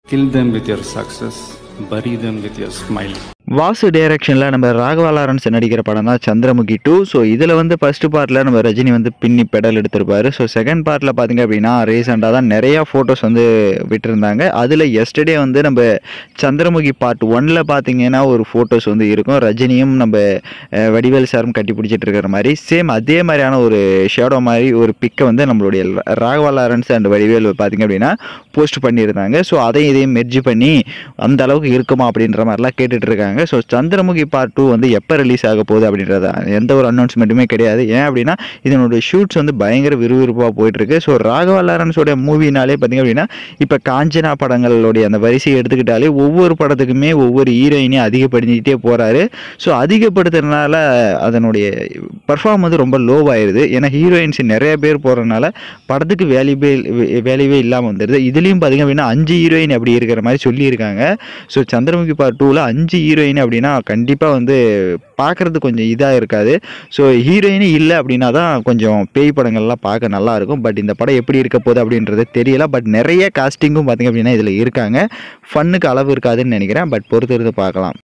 Kill them with your success, bury them with your smile. Vasu டைரக்ஷனில் நம்ம Raghava Lawrence நடிக்கிற படம் தான் சந்திரமுகி டூ ஸோ இதில் வந்து ஃபர்ஸ்ட் பார்ட்டில் நம்ம ரஜினி வந்து பின்னி பெடல் எடுத்திருப்பாரு ஸோ செகண்ட் பார்ட்டில் பார்த்தீங்க அப்படின்னா ரீசெண்டாக தான் நிறையா ஃபோட்டோஸ் வந்து விட்டுருந்தாங்க அதில் எஸ்டர்டே வந்து நம்ம சந்திரமுகி பார்ட் ஒன்ல பார்த்தீங்கன்னா ஒரு ஃபோட்டோஸ் வந்து இருக்கும் ரஜினியும் நம்ம அஹ், வடிவேல் சாரும் கட்டி பிடிச்சிட்டு இருக்கிற மாதிரி சேம் அதே மாதிரியான ஒரு ஷேடோ மாதிரி ஒரு பிக்கை வந்து நம்மளுடைய ராகவா லாரன்ஸ் அண்ட் வடிவேல் பார்த்தீங்க அப்படின்னா போஸ்ட் பண்ணியிருந்தாங்க ஸோ அதையும் இதையும் மெர்ஜி பண்ணி அந்த அளவுக்கு இருக்குமா அப்படின்ற மாதிரிலாம் கேட்டுட்டு இருக்காங்க ஸோ சந்திரமுகி பார்ட் டூ வந்து எப்போ ரிலீஸ் ஆக போகுது அப்படின்றத எந்த ஒரு அனௌன்ஸ்மெண்ட்டுமே கிடையாது ஏன் அப்படின்னா இதனுடைய ஷூட்ஸ் வந்து பயங்கர விறுவிறுப்பாக போயிட்டு இருக்கு ஸோ ராகவா லாரன்ஸோட மூவினாலே பார்த்தீங்க அப்படின்னா இப்போ காஞ்சனா படங்களுடைய அந்த வரிசையை எடுத்துக்கிட்டாலே ஒவ்வொரு படத்துக்குமே ஒவ்வொரு ஹீரோயினையும் அதிகப்படுத்திக்கிட்டே போகிறாரு ஸோ அதிகப்படுத்துறதுனால அதனுடைய பர்ஃபார்ம் வந்து ரொம்ப லோவாயிருது ஏன்னா ஹீரோயின்ஸ் நிறைய பேர் போகிறதுனால படத்துக்கு வேல்யூபே வேல்யூவே இல்லாமல் வந்துடுது இதுலேயும் பார்த்தீங்க அப்படின்னா அஞ்சு ஹீரோயின் அப்படி இருக்கிற மாதிரி சொல்லியிருக்காங்க ஸோ சந்திரமுகி பார்ட் டூவில் அஞ்சு ஹீரோயின் அப்படின்னா கண்டிப்பாக வந்து பார்க்குறது கொஞ்சம் இதாக இருக்காது ஸோ ஹீரோயினே இல்லை அப்படின்னா தான் கொஞ்சம் பேய் படங்கள்லாம் பார்க்க நல்லா இருக்கும் பட் இந்த படம் எப்படி இருக்க போகுது அப்படின்றது தெரியல பட் நிறைய காஸ்டிங்கும் பார்த்தீங்க அப்படின்னா இதில் இருக்காங்க ஃபன்னுக்கு அளவு இருக்காதுன்னு நினைக்கிறேன் பட் பொறுத்திருந்து பார்க்கலாம்